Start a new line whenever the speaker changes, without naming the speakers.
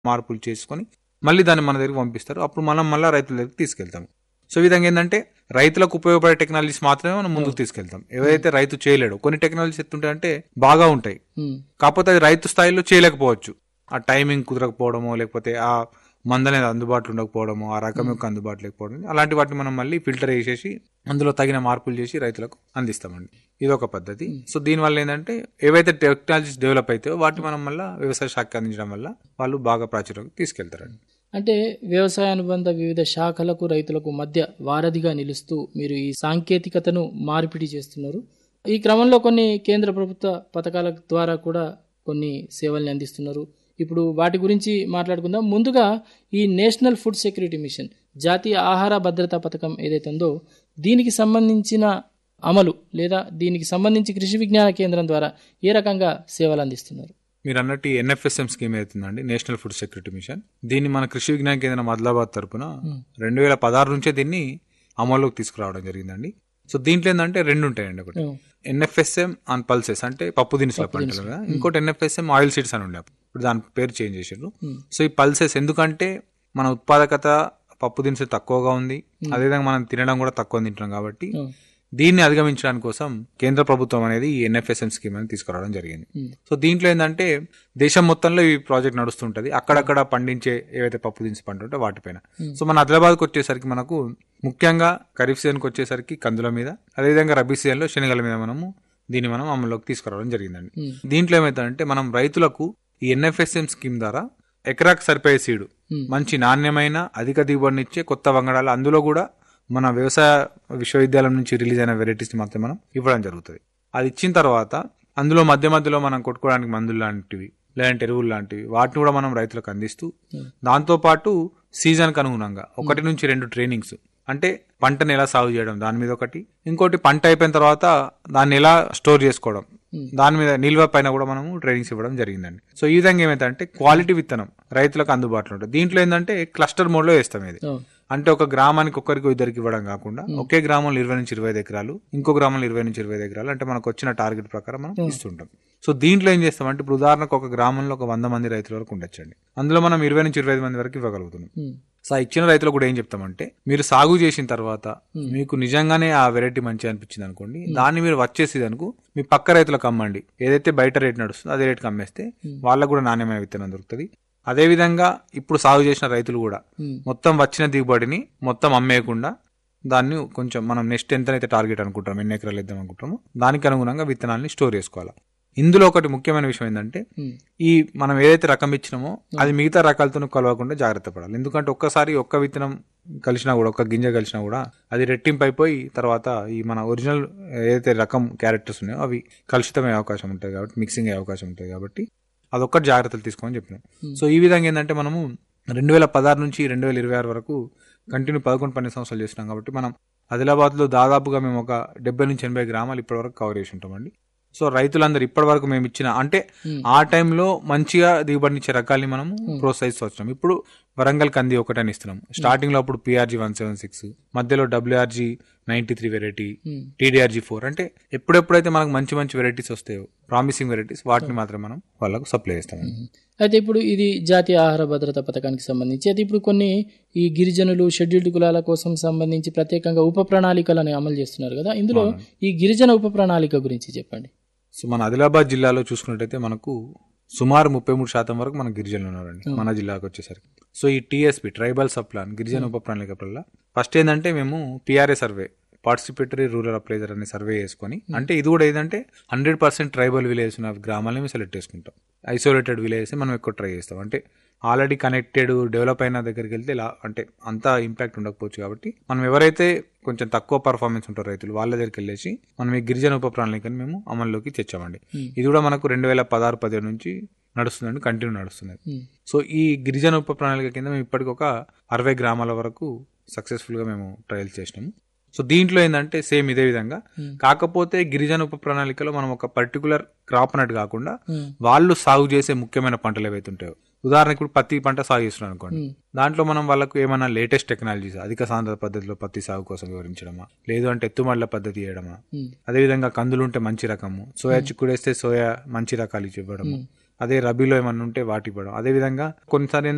మార్పులు చేసుకొని మళ్ళీ దాన్ని మన దగ్గరికి పంపిస్తారు అప్పుడు మనం మళ్ళీ రైతుల దగ్గరికి తీసుకెళ్తాం సో ఈ విధంగా ఏంటంటే రైతులకు ఉపయోగపడే టెక్నాలజీస్ మాత్రమే మనం ముందుకు తీసుకెళ్తాం ఏవైతే రైతు చేయలేడు కొన్ని టెక్నాలజీస్ ఎత్తుంటాయంటే బాగా ఉంటాయి
ఉమ్,
కాకపోతే అది రైతు స్థాయిలో చేయలేకపోవచ్చు ఆ టైమింగ్ కుదరకపోవడమో లేకపోతే ఆ మందు అనేది అందుబాటులో ఉండకపోవడమో ఆ రకం యొక్క అందుబాటులో లేకపోవడం అలాంటి వాటిని మనం మళ్ళీ ఫిల్టర్ చేసేసి అందులో తగిన మార్పులు చేసి రైతులకు అందిస్తామండి ఇది ఒక పద్ధతి సో దీనివల్ల ఏంటంటే ఏవైతే టెక్నాలజీస్ డెవలప్ అవుతాయో వాటిని మనం మళ్ళీ వ్యవసాయ శాఖకి అందించడం వల్ల వాళ్ళు బాగా ప్రాచుర్యంలోకి తీసుకెళ్తారండి
అంటే వ్యవసాయ అనుబంధ వివిధ శాఖలకు రైతులకు మధ్య వారధిగా నిలుస్తూ మీరు ఈ సాంకేతికతను మార్పిడి చేస్తున్నారు ఈ క్రమంలో కొన్ని కేంద్ర ప్రభుత్వ పథకాల ద్వారా కూడా కొన్ని సేవల్ని అందిస్తున్నారు ఇప్పుడు వాటి గురించి మాట్లాడుకుందాం ముందుగా ఈ నేషనల్ ఫుడ్ సెక్యూరిటీ మిషన్ జాతీయ ఆహార భద్రతా పథకం ఏదైతే ఉందో దీనికి సంబంధించిన అమలు లేదా దీనికి సంబంధించి కృషి విజ్ఞాన కేంద్రం ద్వారా ఏ రకంగా సేవలు అందిస్తున్నారు
మీరు అన్నట్టు ఎన్ఎఫ్ఎస్ఎం స్కీమ్ అవుతుందండి నేషనల్ ఫుడ్ సెక్యూరిటీ మిషన్ దీన్ని మన కృషి విజ్ఞాన కేంద్రం ఆదిలాబాద్ తరపున రెండు వేల పదహారు నుంచే దీన్ని అమల్లోకి తీసుకురావడం జరిగిందండి సో దీంట్లో ఏంటంటే రెండు ఉంటాయండి ఒకటి
ఉమ్,
ఎన్ఎఫ్ఎస్ఎం అండ్ పల్సెస్ అంటే పప్పు దినుసుల పంటలు కదా ఇంకోటి ఎన్ఎఫ్ఎస్ఎం ఆయిల్ సీడ్స్ అని ఉండే అప్పుడు. ఇప్పుడు దాని పేరు చేంజ్ చేసారు సో ఈ పల్సెస్ ఎందుకంటే మన ఉత్పాదకత పప్పు దినుసులు తక్కువగా ఉంది అదేవిధంగా మనం తినడం కూడా తక్కువ తింటున్నాం కాబట్టి
ఉమ్,
దీన్ని అధిగమించడానికి కోసం కేంద్ర ప్రభుత్వం అనేది ఈ ఎన్ఎఫ్ఎస్ఎం స్కీమ్ అని తీసుకురావడం జరిగింది
Hmm.
సో దీంట్లో ఏంటంటే దేశం మొత్తంలో ఈ ప్రాజెక్ట్ నడుస్తుంటది అక్కడక్కడ పండించే ఏవైతే పప్పు దినుసు పంట ఉంటే వాటిపైన సో మన ఆదిలాబాద్కి వచ్చేసరికి మనకు ముఖ్యంగా ఖరీఫ్ సీజన్కి వచ్చేసరికి కందుల మీద అదేవిధంగా రబీ సీజన్లో శనగల మీద మనము దీన్ని మనం అమల్లోకి తీసుకురావడం జరిగిందండి
Hmm.
దీంట్లో ఏమైతుందంటే మనం రైతులకు ఈ ఎన్ఎఫ్ఎస్ఎం స్కీమ్ ద్వారా ఎకరాకు సరిపోయే సీడు
Hmm.
మంచి నాణ్యమైన అధిక దిగుబడినిచ్చే కొత్త వంగడాలు అందులో కూడా మన వ్యవసాయ విశ్వవిద్యాలయం నుంచి రిలీజ్ అయిన వెరైటీస్ మాత్రం మనం ఇవ్వడం జరుగుతుంది అది ఇచ్చిన తర్వాత అందులో మధ్య మధ్యలో మనం కొట్టుకోవడానికి మందులు లాంటివి లేదంటే ఎరువులు లాంటివి వాటిని కూడా మనం రైతులకు అందిస్తూ దాంతో పాటు సీజన్కి అనుగుణంగా ఒకటి నుంచి రెండు ట్రైనింగ్స్ అంటే పంటని ఎలా సాగు చేయడం దాని మీద ఒకటి ఇంకోటి పంట అయిపోయిన తర్వాత దాన్ని ఎలా స్టోర్ చేసుకోవడం దాని మీద నిల్వ పైన కూడా మనము ట్రైనింగ్స్ ఇవ్వడం జరిగిందండి సో ఈ విధంగా ఏమైందంటే క్వాలిటీ విత్తనం రైతులకు అందుబాటులో ఉంటుంది దీంట్లో ఏంటంటే క్లస్టర్ మోడ్ లో వేస్తాం ఇది
అవును.
అంటే ఒక గ్రామానికి ఒక్కరికి ఇద్దరికి ఇవ్వడం కాకుండా ఒకే గ్రామంలో ఇరవై నుంచి ఇరవై ఐదు ఎకరాలు ఇంకో గ్రామంలో ఇరవై నుంచి ఇరవై ఐదు ఎకరాలు అంటే మనకు వచ్చిన టార్గెట్ ప్రకారం మనం ఇస్తుంటాం సో దీంట్లో ఏం చేస్తామంటే ఇప్పుడు ఉదాహరణకు ఒక గ్రామంలో ఒక వంద మంది రైతుల వరకు ఉండొచ్చండి అందులో మనం ఇరవై నుంచి ఇరవై ఐదు మంది వరకు ఇవ్వగలుగుతున్నాం
ఉమ్,
సో ఆ ఇచ్చిన రైతులకు కూడా ఏం చెప్తామంటే మీరు సాగు చేసిన తర్వాత మీకు నిజంగానే ఆ వెరైటీ మంచిగా అనిపించింది అనుకోండి దాన్ని మీరు వచ్చేసి అనుకో మీ పక్క రైతులకు అమ్మండి ఏదైతే బయట రేట్ నడుస్తుందో అదే రేట్కి అమ్మేస్తే వాళ్ళకు కూడా నాణ్యమైన విత్తనం దొరుకుతుంది అదే విధంగా ఇప్పుడు సాగు చేసిన రైతులు కూడా
ఉమ్,
మొత్తం వచ్చిన దిగుబడిని మొత్తం అమ్మేయకుండా దాన్ని కొంచెం మనం నెక్స్ట్ ఎంతనైతే టార్గెట్ అనుకుంటాం ఎన్ని ఎకరాలు ఇద్దాం అనుకుంటామో దానికి అనుగుణంగా విత్తనాల్ని స్టోర్ చేసుకోవాలి ఇందులో ఒకటి ముఖ్యమైన విషయం ఏంటంటే
ఉమ్,
ఈ మనం ఏదైతే రకం ఇచ్చినామో అది మిగతా రకాలతో కలవకుండా జాగ్రత్త పడాలి ఎందుకంటే ఒక్కసారి ఒక్క విత్తనం కలిసినా కూడా ఒక్క గింజ కలిసినా కూడా అది రెట్టింపు అయిపోయి తర్వాత ఈ మన ఒరిజినల్ ఏదైతే రకం క్యారెక్టర్స్ ఉన్నాయో అవి కలుషితమయ్యే అవకాశం ఉంటుంది కాబట్టి మిక్సింగ్ అయ్యే అవకాశం ఉంటుంది కాబట్టి అదొక్కటి జాగ్రత్తలు తీసుకోమని చెప్పినాం సో ఈ విధంగా ఏంటంటే మనము రెండు వేల పదహారు నుంచి రెండు వేల ఇరవై ఆరు వరకు కంటిన్యూ పదకొండు పన్నెండు సంవత్సరాలు చేసినాం కాబట్టి మనం ఆదిలాబాద్లో దాదాపుగా మేము ఒక డెబ్బై నుంచి ఎనభై గ్రామాలు ఇప్పటివరకు కవర్ చేసి ఉంటామండి సో రైతులందరూ ఇప్పటి వరకు మేము ఇచ్చిన అంటే ఆ టైంలో మంచిగా దిగుబడినిచ్చే రకాల్ని మనము ప్రోత్సహిస్తూ వచ్చినాం ఇప్పుడు వరంగల్ కంది ఒకటని ఇస్తున్నాం స్టార్టింగ్ లో అప్పుడు పిఆర్జీ వన్ సెవెన్ సిక్స్ మధ్యలో WRG ninety three variety
um.
TDRG four అంటే ఎప్పుడెప్పుడైతే మనకు మంచి మంచి వెరైటీస్ వస్తాయో ప్రామిసింగ్ వెరైటీస్ వాటిని మాత్రం మనం వాళ్ళకు సప్లై చేస్తాం
అయితే ఇప్పుడు ఇది జాతీయ ఆహార భద్రత పథకానికి సంబంధించి అయితే ఇప్పుడు కొన్ని ఈ గిరిజనులు షెడ్యూల్డ్ కులాల కోసం సంబంధించి ప్రత్యేకంగా ఉప ప్రణాళికలను అమలు చేస్తున్నారు కదా ఇందులో ఈ గిరిజన ఉప ప్రణాళిక గురించి చెప్పండి
సో మన ఆదిలాబాద్ జిల్లాలో చూసుకున్నట్టయితే మనకు సుమారు ముప్పై మూడు శాతం వరకు మన గిరిజనులు ఉన్నారండి మన జిల్లాకు వచ్చేసరికి సో ఈ టీఎస్పి ట్రైబల్ సబ్ ప్లాన్ గిరిజన ఉప ప్రణాళిక వల్ల ఫస్ట్ ఏంటంటే మేము PRA survey participatory rural appraiser అనే సర్వే చేసుకొని అంటే ఇది కూడా ఏంటంటే హండ్రెడ్ పర్సెంట్ ట్రైబల్ విలేజ్ ఉన్న గ్రామాలని మేము సెలెక్ట్ చేసుకుంటాం ఐసోలేటెడ్ విలేజెస్ మనం ఎక్కువ ట్రై చేస్తాం అంటే ఆల్రెడీ కనెక్టెడ్ డెవలప్ అయిన దగ్గరికి వెళ్తే ఇలా అంటే అంత ఇంపాక్ట్ ఉండకపోవచ్చు కాబట్టి మనం ఎవరైతే కొంచెం తక్కువ పర్ఫార్మెన్స్ ఉంటారో రైతులు వాళ్ళ దగ్గరికి వెళ్ళేసి మనం ఈ గిరిజన ఉప ప్రణాళికని మేము అమల్లోకి తెచ్చామండి ఇది కూడా మనకు రెండు వేల పదహారు పదిహేడు నుంచి నడుస్తుందండి కంటిన్యూ నడుస్తుంది
ఉమ్,
సో ఈ గిరిజన ఉప ప్రణాళిక కింద మేము ఇప్పటికి ఒక అరవై గ్రామాల వరకు సక్సెస్ఫుల్ గా మేము ట్రయల్స్ చేసినాము సో దీంట్లో ఏంటంటే సేమ్ ఇదే విధంగా కాకపోతే గిరిజన ఉప ప్రణాళికలో మనం ఒక పర్టికులర్ క్రాప్ అన్నట్టు కాకుండా
ఉమ్,
వాళ్ళు సాగు చేసే ముఖ్యమైన పంటలు ఏవైతే ఉంటాయో ఉదాహరణకు ఇప్పుడు పత్తి పంట సాగు చేస్తున్నాం అనుకోండి దాంట్లో మనం వాళ్ళకు ఏమైనా లేటెస్ట్ టెక్నాలజీస్ అధిక సాంద్రత పద్ధతిలో పత్తి సాగు కోసం వివరించడమా లేదు అంటే ఎత్తుమడ్ల పద్ధతి చేయడమా
ఉమ్,
అదేవిధంగా కందులు ఉంటే మంచి రకము సోయా చిక్కుడు వేస్తే సోయా మంచి రకాలు ఇచ్చి ఇవ్వడము అదే రబీలో ఏమన్నా ఉంటే వాటి ఇవ్వడం అదేవిధంగా కొన్నిసారి